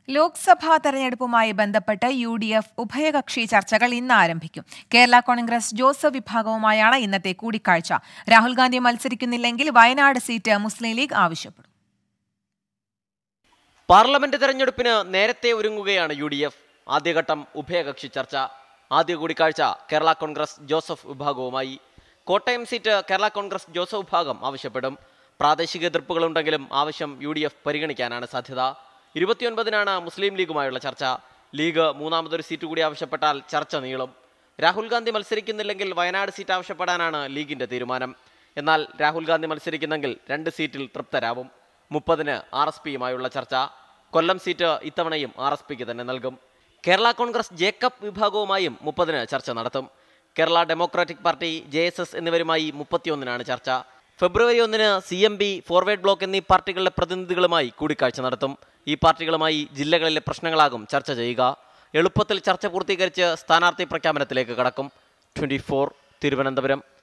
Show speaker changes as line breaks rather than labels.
ലോക്സഭാ തെരഞ്ഞെടുപ്പുമായി ബന്ധപ്പെട്ട് U D F ഉഭയകക്ഷി ചർച്ചകൾ ഇന്ന് ആരംഭിക്കും കേരള കോൺഗ്രസ് ജോസഫ് വിഭാഗവുമായാണ് ഇന്നത്തെ കൂടിക്കാഴ്ച രാഹുൽ ഗാന്ധി മത്സരിക്കുന്നില്ലെങ്കിൽ വയനാട് സീറ്റ് മുസ്ലിം ലീഗ് ആവശ്യപ്പെടും
പാർലമെന്റ് തെരഞ്ഞെടുപ്പിന് നേരത്തെ ഒരുങ്ങുകയാണ് യു ഡി എഫ് ആദ്യഘട്ടം ഉഭയകക്ഷി ചർച്ച ആദ്യ കൂടിക്കാഴ്ച കേരള കോൺഗ്രസ് ജോസഫ് വിഭാഗവുമായി കോട്ടയം സീറ്റ് കേരള കോൺഗ്രസ് ജോസഫ് വിഭാഗം ആവശ്യപ്പെടും പ്രാദേശിക എതിർപ്പുകളുണ്ടെങ്കിലും ആവശ്യം യു ഡി എഫ് പരിഗണിക്കാനാണ് സാധ്യത ഇരുപത്തിയൊൻപതിനാണ് മുസ്ലിം ലീഗുമായുള്ള ചർച്ച ലീഗ് മൂന്നാമതൊരു സീറ്റ് കൂടി ആവശ്യപ്പെട്ടാൽ ചർച്ച നീളും രാഹുൽ ഗാന്ധി മത്സരിക്കുന്നില്ലെങ്കിൽ വയനാട് സീറ്റ് ആവശ്യപ്പെടാനാണ് ലീഗിന്റെ തീരുമാനം എന്നാൽ രാഹുൽ ഗാന്ധി മത്സരിക്കുന്നെങ്കിൽ രണ്ട് സീറ്റിൽ തൃപ്തരാവും മുപ്പതിന് ആർ എസ് പിയുമായുള്ള ചർച്ച കൊല്ലം സീറ്റ് ഇത്തവണയും ആർ എസ് പിക്ക് തന്നെ നൽകും കേരള കോൺഗ്രസ് ജേക്കബ് വിഭാഗവുമായും മുപ്പതിന് ചർച്ച നടത്തും Kerala democratic party J S S എന്നിവരുമായി മുപ്പത്തിയൊന്നിനാണ് ചർച്ച ഫെബ്രുവരി ഒന്നിന് C M B forward bloc എന്നീ പാർട്ടികളുടെ പ്രതിനിധികളുമായി കൂടിക്കാഴ്ച നടത്തും ഈ പാർട്ടികളുമായി ജില്ലകളിലെ പ്രശ്നങ്ങളാകും ചർച്ച ചെയ്യുക എളുപ്പത്തിൽ ചർച്ച പൂർത്തീകരിച്ച് സ്ഥാനാർത്ഥി പ്രഖ്യാപനത്തിലേക്ക് കടക്കും ട്വന്റി തിരുവനന്തപുരം